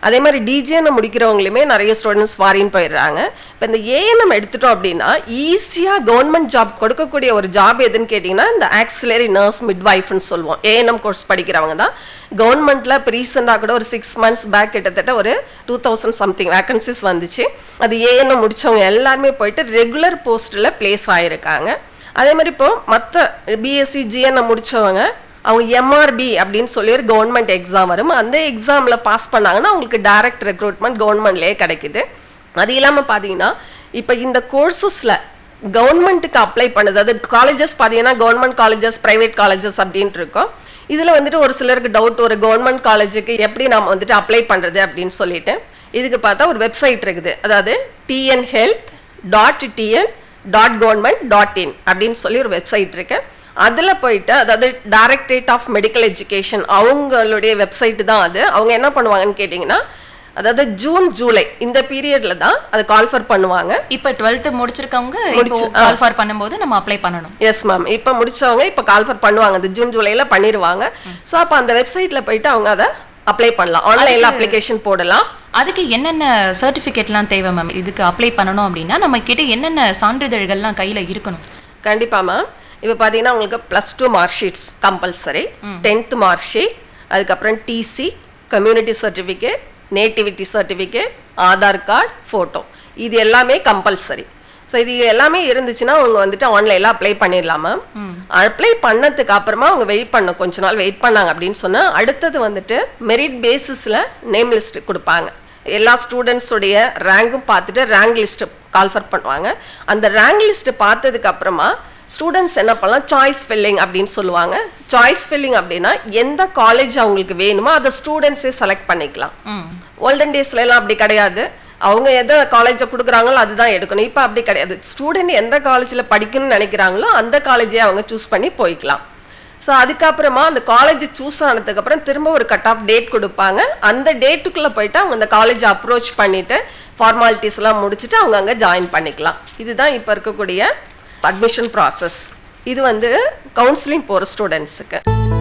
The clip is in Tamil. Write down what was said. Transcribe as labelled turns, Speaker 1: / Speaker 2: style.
Speaker 1: அதே மாதிரி டிஜேஎன் முடிக்கிறவங்களுமே நிறைய ஸ்டூடெண்ட்ஸ் ஃபாரின் போயிடுறாங்க இப்போ இந்த ஏஎன்எம் எடுத்துட்டோம் அப்படின்னா ஈஸியாக கவர்மெண்ட் ஜாப் கொடுக்கக்கூடிய ஒரு ஜாப் எதுன்னு கேட்டிங்கன்னா இந்த ஆக்சிலரி நர்ஸ் மிட்வைஃப்னு சொல்லுவோம் ஏஎன்எம் கோர்ஸ் படிக்கிறவங்க தான் கவர்மெண்ட்டில் இப்போ ரீசெண்டாக கூட ஒரு சிக்ஸ் மந்த்ஸ் பேக் கிட்டத்தட்ட ஒரு டூ தௌசண்ட் சம்திங் வேகன்சிஸ் வந்துச்சு அது ஏஎன்எம் முடிச்சவங்க எல்லாருமே போயிட்டு ரெகுலர் போஸ்ட்டில் பிளேஸ் ஆகிருக்காங்க அதே மாதிரி இப்போ மற்ற பிஎஸ்சி ஜிஎன்எம் முடிச்சவங்க அவங்க எம்ஆர்பி அப்படின்னு சொல்லி ஒரு கவர்மெண்ட் எக்ஸாம் வரும் அந்த எக்ஸாமில் பாஸ் பண்ணாங்கன்னா அவங்களுக்கு டைரக்ட் ரெக்ரூட்மெண்ட் கவர்மெண்ட்லேயே கிடைக்குது அது இல்லாமல் பார்த்தீங்கன்னா இப்போ இந்த கோர்சஸில் கவர்மெண்ட்டுக்கு அப்ளை பண்ணுது அது காலேஜஸ் பார்த்தீங்கன்னா கவர்மெண்ட் காலேஜஸ் ப்ரைவேட் காலேஜஸ் அப்படின்ட்டு இருக்கும் இதில் வந்துட்டு ஒரு சிலருக்கு டவுட் ஒரு கவர்மெண்ட் காலேஜுக்கு எப்படி நம்ம வந்துட்டு அப்ளை பண்ணுறது அப்படின்னு சொல்லிட்டு இதுக்கு பார்த்தா ஒரு வெப்சைட் இருக்குது அதாவது T N health dot T N dot government dot in அப்படின்னு சொல்லி ஒரு வெப்சைட் இருக்கு அதில் போயிட்டு அதாவது டைரக்டரேட் ஆஃப் மெடிக்கல் எஜுகேஷன் அவங்களுடைய வெப்சைட் தான் அது அவங்க என்ன பண்ணுவாங்கன்னு கேட்டிங்கன்னா அதாவது ஜூன் ஜூலை இந்த பீரியட்ல தான் அது கால்ஃபர் பண்ணுவாங்க
Speaker 2: இப்ப 12th முடிச்சிருக்கவங்க இப்போ
Speaker 1: முடிச்சு- ஆ.
Speaker 2: கால் ஃபார் பண்ணும்போது நம்ம அப்ளை பண்ணணும்
Speaker 1: எஸ் மேம் இப்போ முடிச்சவங்க இப்போ கால்ஃபர் பண்ணுவாங்க அந்த ஜூன் ஜூலைல பண்ணிடுவாங்க ஸோ அப்போ அந்த வெப்சைட்ல போயிட்டு அவங்க அதை அப்ளை பண்ணலாம் ஆன்லைன்ல அப்ளிகேஷன் போடலாம்
Speaker 2: அதுக்கு என்னென்ன சர்டிபிகேட்லாம் தேவை மேம் இதுக்கு அப்ளை பண்ணணும் அப்படின்னா நம்ம கிட்ட என்னென்ன சான்றிதழ்கள்லாம் கையில இருக்கணும்
Speaker 1: கண்டிப்பா மேம் இப்போ பார்த்தீங்கன்னா உங்களுக்கு plus two mark sheets compulsory tenth mark sheet அதுக்கப்புறம் T C community certificate nativity certificate Aadhaar card photo இது எல்லாமே கம்பல்சரி ஸோ இது எல்லாமே இருந்துச்சுன்னா அவங்க வந்துட்டு ஆன்லைனில் அப்ளை பண்ணிடலாம் மேம் அப்ளை பண்ணதுக்கு அப்புறமா அவங்க வெயிட் பண்ண கொஞ்ச நாள் வெயிட் பண்ணாங்க அப்படின்னு சொன்னால் அடுத்தது வந்துட்டு மெரிட் பேசிஸில் நேம் லிஸ்ட் கொடுப்பாங்க எல்லா ஸ்டூடெண்ட்ஸுடைய ரேங்கும் பார்த்துட்டு ரேங்க் லிஸ்ட் கால்ஃபர் பண்ணுவாங்க அந்த ரேங்க் லிஸ்ட் பார்த்ததுக்கு அப்புறமா ஸ்டூடெண்ட்ஸ் என்ன பண்ணலாம் சாய்ஸ் ஃபில்லிங் அப்படின்னு சொல்லுவாங்க சாய்ஸ் ஃபில்லிங் அப்படின்னா எந்த காலேஜ் அவங்களுக்கு வேணுமோ அதை ஸ்டூடெண்ட்ஸே செலக்ட் பண்ணிக்கலாம்
Speaker 2: ம்
Speaker 1: ஓல்டன் டேஸ்ல எல்லாம் அப்படி கிடையாது அவங்க எந்த காலேஜை கொடுக்குறாங்களோ அதுதான் எடுக்கணும் இப்போ அப்படி கிடையாது ஸ்டூடெண்ட் எந்த காலேஜில் படிக்கணும்னு நினைக்கிறாங்களோ அந்த காலேஜே அவங்க சூஸ் பண்ணி போய்க்கலாம் ஸோ அதுக்கப்புறமா அந்த காலேஜ் சூஸ் ஆனதுக்கப்புறம் திரும்ப ஒரு கட் ஆஃப் டேட் கொடுப்பாங்க அந்த டேட்டுக்குள்ளே போயிட்டு அவங்க அந்த காலேஜ் அப்ரோச் பண்ணிட்டு ஃபார்மாலிட்டிஸ் எல்லாம் முடிச்சுட்டு அவங்க அங்கே ஜாயின் பண்ணிக்கலாம் இதுதான் இப்போ இருக்கக்கூடிய அட்மிஷன் ப்ராசஸ் இது வந்து கவுன்சிலிங் போகிற ஸ்டூடெண்ட்ஸுக்கு